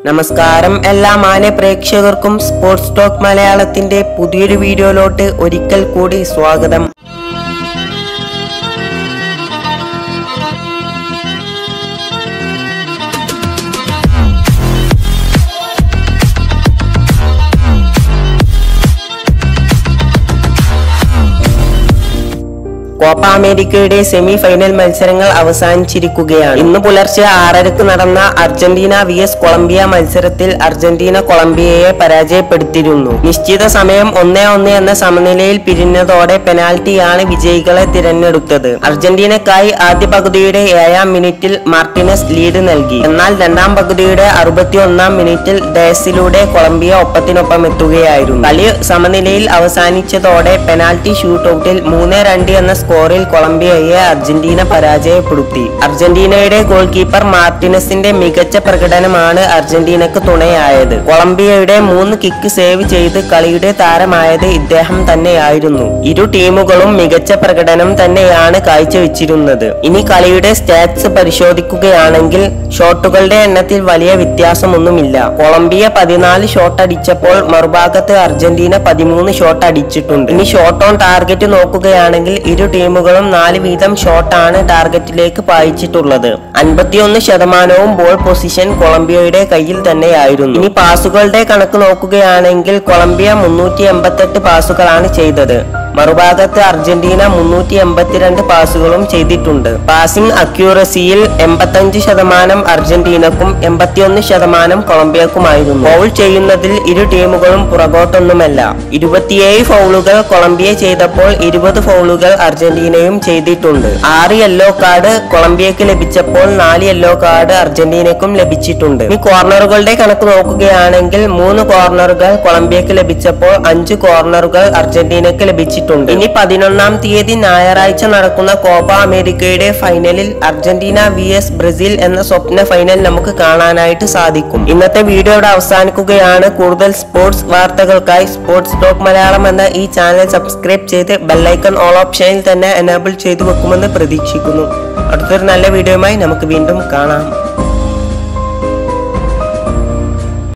നമസ്കാരം എല്ലാ മാന്യ പ്രേക്ഷകർക്കും സ്പോർട്സ് ടോക്ക് മലയാളത്തിന്റെ പുതിയൊരു വീഡിയോയിലോട്ട് ഒരിക്കൽ കൂടി സ്വാഗതം കോപ്പ അമേരിക്കയുടെ സെമി ഫൈനൽ മത്സരങ്ങൾ അവസാനിച്ചിരിക്കുകയാണ് ഇന്ന് പുലർച്ചെ ആറരക്ക് നടന്ന അർജന്റീന വി എസ് കൊളംബിയ മത്സരത്തിൽ അർജന്റീന കൊളംബിയയെ പരാജയപ്പെടുത്തിയിരുന്നു നിശ്ചിത സമയം ഒന്നേ ഒന്ന് എന്ന സമനിലയിൽ പിരിഞ്ഞതോടെ പെനാൽറ്റിയാണ് വിജയികളെ തിരഞ്ഞെടുത്തത് അർജന്റീനക്കായി ആദ്യ പകുതിയുടെ ഏഴാം മിനിറ്റിൽ മാർട്ടിനസ് ലീഡ് നൽകി എന്നാൽ രണ്ടാം പകുതിയുടെ അറുപത്തി ഒന്നാം മിനിറ്റിൽ ഡയസിലൂടെ കൊളംബിയ ഒപ്പത്തിനൊപ്പം എത്തുകയായിരുന്നു കളി സമനിലയിൽ അവസാനിച്ചതോടെ പെനാൽറ്റി ഷൂട്ടൌട്ടിൽ മൂന്ന് രണ്ട് എന്ന സ്കോറിൽ കൊളംബിയയെ അർജന്റീന പരാജയപ്പെടുത്തി അർജന്റീനയുടെ ഗോൾ കീപ്പർ മാർട്ടിനസിന്റെ മികച്ച പ്രകടനമാണ് അർജന്റീനക്ക് തുണയായത് കൊളംബിയയുടെ മൂന്ന് കിക്ക് സേവ് ചെയ്ത് കളിയുടെ താരമായത് ഇദ്ദേഹം തന്നെയായിരുന്നു ഇരു ടീമുകളും മികച്ച പ്രകടനം തന്നെയാണ് കാഴ്ചവെച്ചിരുന്നത് ഇനി കളിയുടെ സ്റ്റാറ്റ്സ് പരിശോധിക്കുകയാണെങ്കിൽ ഷോട്ടുകളുടെ എണ്ണത്തിൽ വലിയ വ്യത്യാസമൊന്നുമില്ല കൊളംബിയ പതിനാല് ഷോട്ട് അടിച്ചപ്പോൾ മറുഭാഗത്ത് അർജന്റീന പതിമൂന്ന് ഷോട്ട് അടിച്ചിട്ടുണ്ട് ഇനി ഷോട്ട് ഓൺ ടാർഗറ്റ് നോക്കുകയാണെങ്കിൽ ഇരു ടീമുകളും നാല് വീതം ഷോട്ടാണ് ടാർഗറ്റിലേക്ക് പായിച്ചിട്ടുള്ളത് അൻപത്തിയൊന്ന് ശതമാനവും ബോൾ പൊസിഷൻ കൊളംബിയയുടെ കയ്യിൽ തന്നെയായിരുന്നു ഇനി പാസുകളുടെ കണക്ക് നോക്കുകയാണെങ്കിൽ കൊളംബിയ മുന്നൂറ്റി എൺപത്തെട്ട് പാസുകളാണ് ചെയ്തത് മറുഭാഗത്ത് അർജന്റീന മുന്നൂറ്റി എൺപത്തിരണ്ട് പാസുകളും ചെയ്തിട്ടുണ്ട് പാസിംഗ് അക്യൂറസിയിൽ എൺപത്തഞ്ച് ശതമാനം അർജന്റീനക്കും എൺപത്തിയൊന്ന് ശതമാനം കൊളംബിയക്കുമായിരുന്നു ഫൗൾ ചെയ്യുന്നതിൽ ഇരു ടീമുകളും പുറകോട്ടൊന്നുമല്ല ഇരുപത്തിയേഴ് ഫൗളുകൾ കൊളംബിയ ചെയ്തപ്പോൾ ഇരുപത് ഫൗളുകൾ അർജന്റീനയും ചെയ്തിട്ടുണ്ട് ആറ് യെല്ലോ കാർഡ് കൊളംബിയക്ക് ലഭിച്ചപ്പോൾ നാല് യെല്ലോ കാർഡ് അർജന്റീനക്കും ലഭിച്ചിട്ടുണ്ട് ഈ കോർണറുകളുടെ കണക്ക് നോക്കുകയാണെങ്കിൽ മൂന്ന് കോർണറുകൾ കൊളംബിയക്ക് ലഭിച്ചപ്പോൾ അഞ്ച് കോർണറുകൾ അർജന്റീനക്ക് ലഭിച്ചിട്ടുണ്ട് ഇനി പതിനൊന്നാം തീയതി ഞായറാഴ്ച നടക്കുന്ന കോപ്പ അമേരിക്കയുടെ ഫൈനലിൽ അർജന്റീന വി എസ് ബ്രസീൽ എന്ന സ്വപ്ന ഫൈനൽ നമുക്ക് കാണാനായിട്ട് സാധിക്കും ഇന്നത്തെ വീഡിയോയുടെ അവസാനിക്കുകയാണ് കൂടുതൽ സ്പോർട്സ് വാർത്തകൾക്കായി സ്പോർട്സ് ടോക്ക് മലയാളം എന്ന ഈ ചാനൽ സബ്സ്ക്രൈബ് ചെയ്ത് ബെല്ലൈക്കൺ ഓൾ ഓപ്ഷനിൽ തന്നെ എനേബിൾ ചെയ്തു വെക്കുമെന്ന് പ്രതീക്ഷിക്കുന്നു അടുത്തൊരു നല്ല വീഡിയോയുമായി നമുക്ക് വീണ്ടും കാണാം